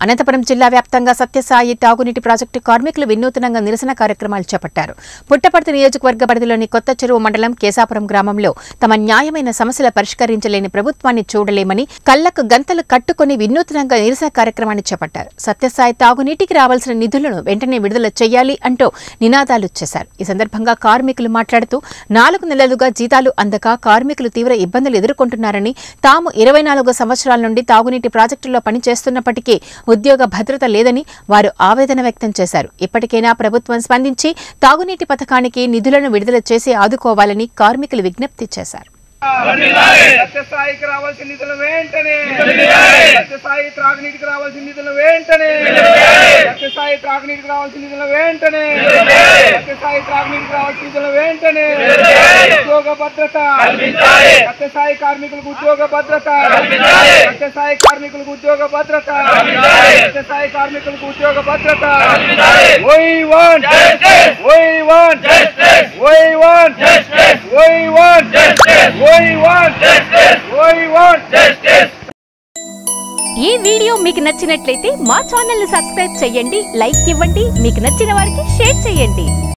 అనంతపురం జిల్లా వ్యాప్తంగా సత్యసాయి తాగునీటి ప్రాజెక్టు కార్మికులు వినూత్నంగా నిరసన కార్యక్రమాలు చేపట్టారు పుట్టపర్తి నియోజకవర్గ పరిధిలోని కొత్త చెరువు మండలం కేశాపురం గ్రామంలో తమ న్యాయమైన సమస్యల పరిష్కరించలేని ప్రభుత్వాన్ని చూడలేమని కళ్లకు గంతలు కట్టుకుని వినూత్నంగా నిరసన కార్యక్రమాన్ని చేపట్టారు సత్యసాయి తాగునీటికి రావాల్సిన నిధులను వెంటనే విడుదల చేయాలి అంటూ నినాదాలు చేశారు ఈ సందర్భంగా కార్మికులు మాట్లాడుతూ నాలుగు నెలలుగా జీతాలు అందక కార్మికులు తీవ్ర ఇబ్బందులు ఎదుర్కొంటున్నారని తాము ఇరవై నాలుగు సంవత్సరాల నుండి తాగునీటి ప్రాజెక్టుల్లో పనిచేస్తున్నప్పటికీ ఉద్యోగ భద్రత లేదని వారు ఆవేదన వ్యక్తం చేశారు ఇప్పటికైనా ప్రభుత్వం స్పందించి తాగునీటి పథకానికి నిధులను విడుదల చేసి ఆదుకోవాలని కార్మికులు విజ్ఞప్తి చేశారు సత్యసాయికి రావాల్సిన నిధులు వెంటనే సత్యసాయి త్రాగునీటికి రావాల్సిన నిధులు వెంటనే సత్యసాయి త్రాగునీటికి రావాల్సిన నిధులు వెంటనే సత్యసాయి త్రాగునీటికి రావాల్సిన నిధులు వెంటనే ఉద్యోగ భద్రత సత్యసాయి కార్మికులకు ఉద్యోగ భద్రత సత్యసాయి కార్మికులకు ఉద్యోగ భద్రత సత్యసాయి కార్మికులకు ఉద్యోగ భద్రత why want why want why want why want why want why want ఈ వీడియో మీకు నచ్చినట్లయితే మా ఛానల్ ని సబ్స్క్రైబ్ చేయండి లైక్ ఇవ్వండి మీకు నచ్చిన వారికి షేర్ చేయండి